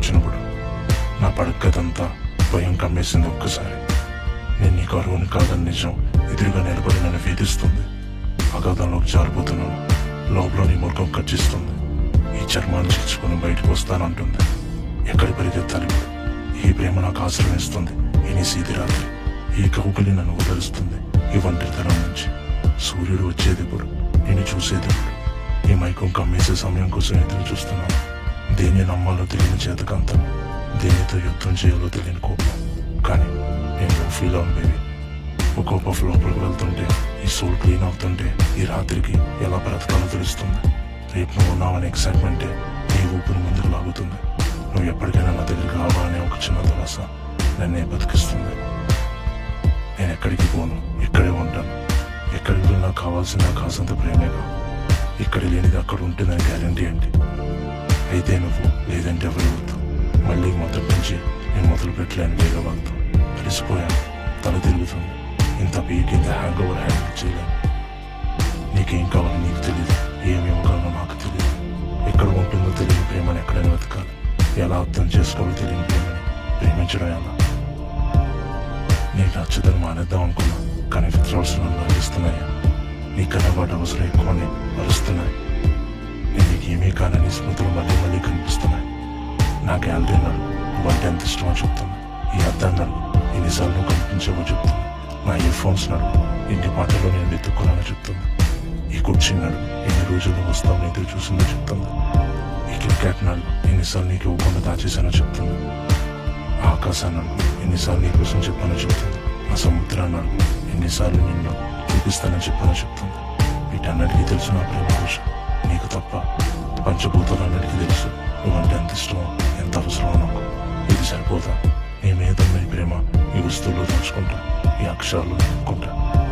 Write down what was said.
వచ్చినప్పుడు నా పడక్కదంతా భయం కమ్మేసింది ఒక్కసారి నేను నీ కరువుని కాదని నిజం ఎదురుగా నిలబడి నన్ను వేధిస్తుంది అగాధంలోకి జారిపోతున్నాను లోపల నీ ముఖం కచ్చిస్తుంది ఈ చర్మాన్ని చిచ్చుకొని బయటకు వస్తానంటుంది ఎక్కడి పరిగెత్తాలి ఇప్పుడు? ఈ ప్రేమ నాకు ఆశ్రయం ఇస్తుంది ఈ నీ సీది రాత్రి ఈ కౌకలి నన్ను వదలుస్తుంది ఈ ఒంటరితనం నుంచి సూర్యుడు వచ్చేది ఇప్పుడు నేను చూసేది ఇప్పుడు ఈ మైకం కమ్మేసే సమయం కోసం ఎదురు చూస్తున్నాను దేన్ని నమ్మాలో తెలియని చేతకంతం దేనితో యుద్ధం చేయాలో తెలియని కోపం కానీ నేను ఫీల్ అవును బేబీ ఒక్కొక్క లోపలికి వెళ్తుంటే ఈ సోల్ క్లీన్ అవుతుంటే ఈ రాత్రికి ఎలా బ్రతకాలో తెలుస్తుంది రేపు నువ్వు ఉన్నావనే ఎక్సైట్మెంటే ఈ ఊపిరి ముందుకు లాగుతుంది నువ్వు ఎప్పటికైనా నా దగ్గరికి రావా అనే ఒక చిన్న దురాస నన్నే బతికిస్తుంది నేను ఎక్కడికి పోను ఇక్కడే ఉంటాను ఎక్కడికి వెళ్ళినా కావాల్సిన కాసంత ప్రేమేగా ఇక్కడ లేనిది అక్కడ ఉంటుందని గ్యారంటీ ఏంటి అయితే నువ్వు లేదంటే ఎవరు వద్దు మళ్ళీ మొదటి నుంచి నేను మొదలు పెట్టలేను వేగవాగ్తో అలసిపోయాను తల తిరుగుతుంది ఇంత పీకి ఇంత హ్యాంగ్ ఓవర్ హ్యాండిల్ చేయలేను నీకేం కావాలో నీకు తెలియదు ఏమి ఇవ్వగలనో నాకు తెలియదు ఎక్కడ ఉంటుందో తెలియని ప్రేమని ఎక్కడైనా వెతకాలి ఎలా అర్థం చేసుకోవాలో తెలియని ప్రేమని ప్రేమించడం ఎలా నీకు నచ్చదని మానేద్దాం అనుకున్నా కానీ విత్డ్రాల్స్ నన్ను అనిపిస్తున్నాయి నీ కనబడ అవసరం ఎక్కువని అరుస్తున్నాయి నేను నీకు ఏమీ కానని స్మృతులు మళ్ళీ మళ్ళీ కనిపిస్తున్నాయి నా గ్యాలరీ నడు వంట ఎంత ఇష్టమో చెప్తున్నా ఈ అద్దం నడు ఎన్నిసార్లు నువ్వు కనిపించావో చెప్తున్నా నా ఇయర్ ఫోన్స్ నడు ఎన్ని పాటల్లో నేను వెతుక్కున్నానో చెప్తున్నా ఈ కుర్చీ నడు ఎన్ని రోజులు వస్తావు ఎదురు చూసిందో చెప్తుంది ఈ క్రికెట్ నడు ఎన్నిసార్లు నీకు ఇవ్వకుండా దాచేసానో చెప్తుంది ఆకాశాన్ని అడుగు ఎన్నిసార్లు నీ కోసం చెప్పానో చెప్తుంది ఆ సముద్రాన్ని అడుగు ఎన్నిసార్లు నిన్ను చూపిస్తానని చెప్పానో చెప్తుంది వీటన్నిటికీ తెలుసు నా ప్రేమ కోసం నీకు తప్ప పంచభూతాలన్నిటికీ తెలుసు నువ్వంటే ఎంత ఇష్టమో ఎంత అవసరమో నాకు ఇది సరిపోతా నీ మీద ఉన్న ఈ ప్రేమ ఈ వస్తువుల్లో దాచుకుంటా ఈ అక్షరాలు నింపుకుంటా